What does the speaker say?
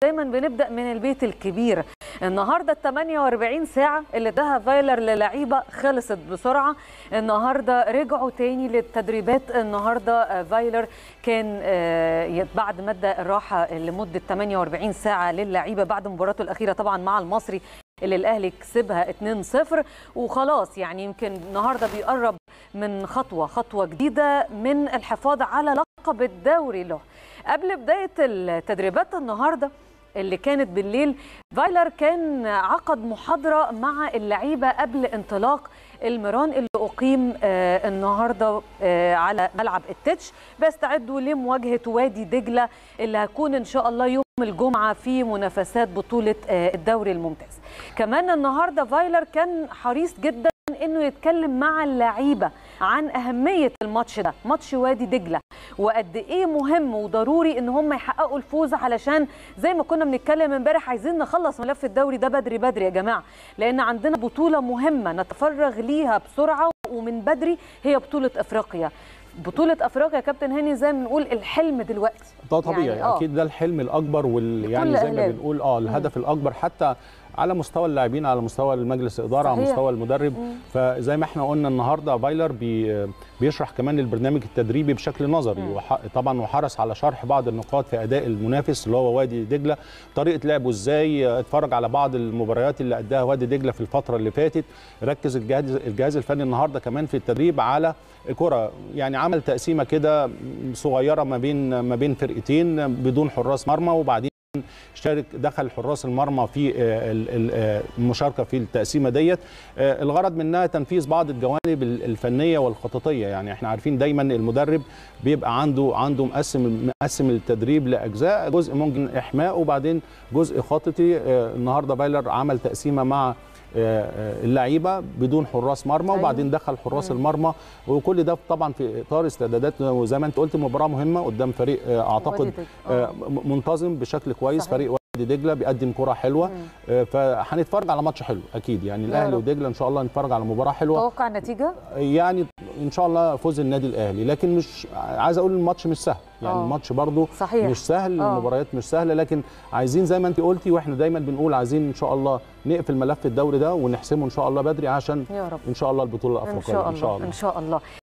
دايما بنبدا من البيت الكبير النهارده ال 48 ساعه اللي اداها فايلر للعيبه خلصت بسرعه النهارده رجعوا تاني للتدريبات النهارده فايلر كان بعد ما ادى الراحه لمده 48 ساعه للعيبه بعد مباراته الاخيره طبعا مع المصري اللي الاهلي كسبها 2-0 وخلاص يعني يمكن النهارده بيقرب من خطوه خطوه جديده من الحفاظ على لقب الدوري له قبل بدايه التدريبات النهارده اللي كانت بالليل فايلر كان عقد محاضره مع اللعيبه قبل انطلاق المران اللي اقيم آه النهارده آه على ملعب التتش بيستعدوا لمواجهه وادي دجله اللي هتكون ان شاء الله يوم الجمعه في منافسات بطوله آه الدوري الممتاز كمان النهارده فايلر كان حريص جدا انه يتكلم مع اللعيبه عن اهميه الماتش ده ماتش وادي دجله وقد ايه مهم وضروري ان هم يحققوا الفوز علشان زي ما كنا بنتكلم امبارح عايزين نخلص ملف الدوري ده بدري بدري يا جماعه لان عندنا بطوله مهمه نتفرغ ليها بسرعه ومن بدري هي بطوله افريقيا بطولة افريقيا يا كابتن هاني زي ما بنقول الحلم دلوقتي ده طبيعي يعني آه. اكيد ده الحلم الاكبر وال يعني زي ما بنقول اه الهدف مم. الاكبر حتى على مستوى اللاعبين على مستوى المجلس الاداره على مستوى المدرب مم. فزي ما احنا قلنا النهارده فايلر بي بيشرح كمان البرنامج التدريبي بشكل نظري وح طبعا وحرص على شرح بعض النقاط في اداء المنافس اللي هو وادي دجله طريقه لعبه ازاي اتفرج على بعض المباريات اللي اداها وادي دجله في الفتره اللي فاتت ركز الجهاز الجهاز الفني النهارده كمان في التدريب على الكره يعني عمل تقسيمه كده صغيره ما بين ما بين فرقتين بدون حراس مرمى وبعدين شارك دخل حراس المرمى في المشاركه في التقسيمه ديت الغرض منها تنفيذ بعض الجوانب الفنيه والخططيه يعني احنا عارفين دايما المدرب بيبقى عنده عنده مقسم مقسم التدريب لاجزاء جزء ممكن احماء وبعدين جزء خططي النهارده بايلر عمل تقسيمه مع اللعيبه بدون حراس مرمى أيوة. وبعدين دخل حراس مم. المرمى وكل ده طبعا في اطار استعدادات وزي ما انت قلت مباراه مهمه قدام فريق اعتقد منتظم بشكل كويس صحيح. فريق وادي دجله بيقدم كره حلوه مم. فهنتفرج على ماتش حلو اكيد يعني الاهلي ودجله ان شاء الله نتفرج على مباراه حلوه توقع النتيجه يعني ان شاء الله فوز النادي الاهلي لكن مش عايز اقول الماتش مش سهل يعني أوه. الماتش برضو صحيح. مش سهل أوه. المباريات مش سهله لكن عايزين زي ما انت قلتي واحنا دايما بنقول عايزين ان شاء الله نقفل ملف الدوري ده ونحسمه ان شاء الله بدري عشان يا رب. ان شاء الله البطوله الافريقيه ان شاء الله ان شاء الله, إن شاء الله.